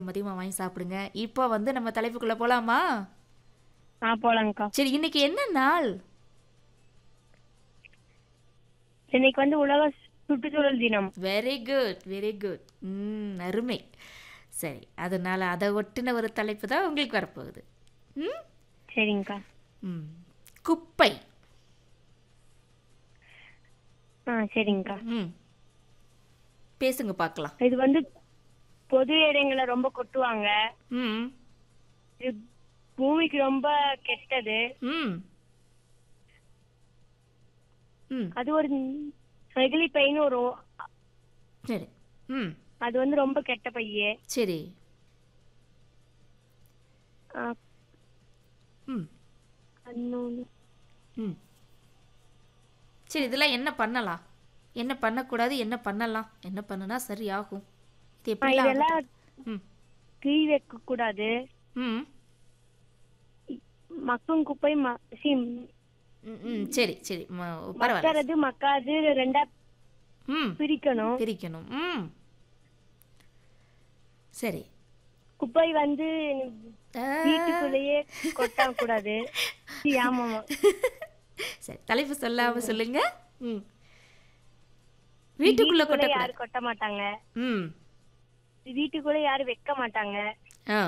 மதியமா வாங்கி சாப்பிடுங்க. இப்போ வந்து நம்ம தலைப்புக்குள்ள போலாமா? ஆ போலாங்க்கா. சரி இன்னைக்கு என்ன நாள்? இன்னைக்கு வந்து உலக சுற்றுச்சூழல் தினம். Very good, very good. ம் அருமை. சரி அதனால அதை ஒட்டின ஒரு தலைப்பு தான் உங்களுக்கு வரப்போகுது. ம் சரிங்கக்கா. ம் குப்பை. ஆ சரிங்கக்கா. ம் பேசுங்க பார்க்கலாம். இது வந்து பொது இடங்களை ரொம்ப கொட்டுவாங்க. ம் இது பூமிக்கு ரொம்ப கெட்டது. ம் ம் அது ஒரு நெகிழி பைன்னு ஒரு சரி. ம் அது வந்து ரொம்ப கெட்ட பைய. சரி. ஆ, ம் இன்னொன்னு ம் சரி இதெல்லாம் என்ன பண்ணலாம்? என்ன பண்ணக்கூடாது? என்ன பண்ணலாம்? என்ன பண்ணுனா சரியாகும்? இது ஆ, எப்படிலாம் இதெல்லாம் ஆகட்டும்? ம் தீ வைக்க கூடாது. ம் மக்கும் குப்பை ம சி ம், ம் சரி சரி ம- பரவாயில்ல. மக்கறது மக்காது ரெண்டா ம் பிரிக்கணும். பிரிக்கணும். ம் சரி. குப்பை வந்து ஆ. வீட்டுக்குள்ளேயே கொட்ட கூடாது. சி, ஆமாமா. சரி தலைப்பு சொல்லாம சொல்லுங்க. ம் வீட்டுக்குள்ள வீட்டுக்குள்ள கொட்டக்கூடாது. யாரும் கொட்ட மாட்டாங்க. ம் வீட்டுக்குள்ள யாரும் வைக்க மாட்டாங்க. ஆ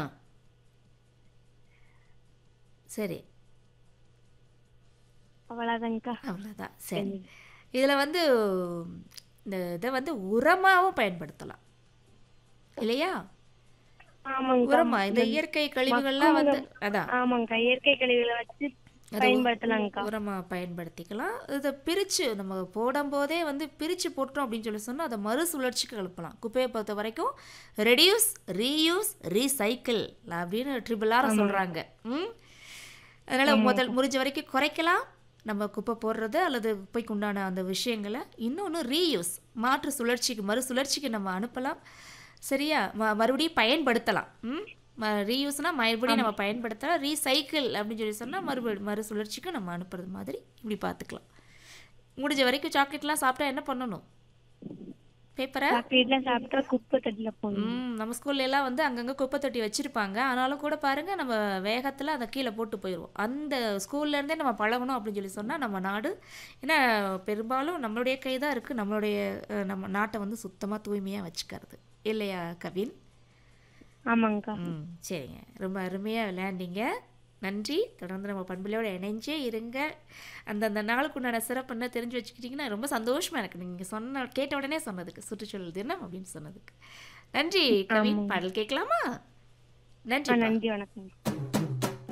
சரி அவ்வளவுதான்க்கா. அவ்வளோதான் சரி இதில் வந்து இந்த இதை வந்து உரமாகவும் பயன்படுத்தலாம் இல்லையா ஆமாங்கக்கா. உரமா இந்த இயற்கை கழிவுகள்லாம் வந்து அதான் ஆமாங்கக்கா இயற்கை கழிவுகளை வச்சு பயன்படுத்தலாங்கக்கா. உரமா பயன்படுத்திக்கலாம் இதை பிரித்து நம்ம போடும்போதே வந்து பிரித்து போட்டோம் அப்படின்னு சொல்லி சொன்னால் அதை மறுசுழற்சிக்கு கலப்பலாம் குப்பையை பொறுத்த வரைக்கும் ரெடியூஸ் ரீயூஸ் ரீசைக்கிள் அப்படின்னு ட்ரிபிள் ஆர் சொல்கிறாங்க ம் அதனால் முதல் முடிஞ்ச வரைக்கும் குறைக்கலாம் நம்ம குப்பை போடுறது அல்லது குப்பைக்கு உண்டான அந்த விஷயங்களை இன்னொன்று ரீயூஸ் மாற்று சுழற்சிக்கு மறுசுழற்சிக்கு நம்ம அனுப்பலாம் சரியா ம மறுபடியும் பயன்படுத்தலாம் ம் ரீயூஸ்னால் மறுபடியும் நம்ம பயன்படுத்தலாம் ரீசைக்கிள் அப்படின்னு சொல்லி சொன்னால் மறுபடி மறுசுழற்சிக்கு நம்ம அனுப்புறது மாதிரி இப்படி பார்த்துக்கலாம் முடிஞ்ச வரைக்கும் சாக்லேட்லாம் சாப்பிட்டா என்ன பண்ணணும் பேப்பரை சாக்லேட்லாம் சாப்பிட்டா குப்பை தட்டில போடணும். ம் நம்ம ஸ்கூல்ல எல்லாம் வந்து அங்கங்கே குப்பை தொட்டி வச்சுருப்பாங்க ஆனாலும் கூட பாருங்கள் நம்ம வேகத்தில் அதை கீழே போட்டு போயிடுவோம் அந்த ஸ்கூல்ல இருந்தே நம்ம பழகணும் அப்படின்னு சொல்லி சொன்னால் நம்ம நாடு ஏன்னா பெரும்பாலும் நம்மளுடைய கை தான் இருக்குது நம்மளுடைய அஹ், நம்ம நாட்டை வந்து சுத்தமாக தூய்மையாக வச்சுக்கிறது இல்லையா கவின் ஆமாங்கக்கா. ம் சரிங்க ரொம்ப அருமையாக விளையாண்டீங்க நன்றி தொடர்ந்து நம்ம பண்புலையோட இணைஞ்சே இருங்க அந்தந்த நாளுக்கு உண்டான சிறப்பு என்ன தெரிஞ்சு வச்சுக்கிட்டிங்கன்னா ரொம்ப சந்தோஷமாக எனக்கு நீங்கள் சொன்ன கேட்ட உடனே சொன்னதுக்கு சுற்றுச்சூழல் தினம் அப்படின்னு சொன்னதுக்கு நன்றி கவின் பாடல் கேட்கலாமா ஆ, நன்றி நன்றி வணக்கம்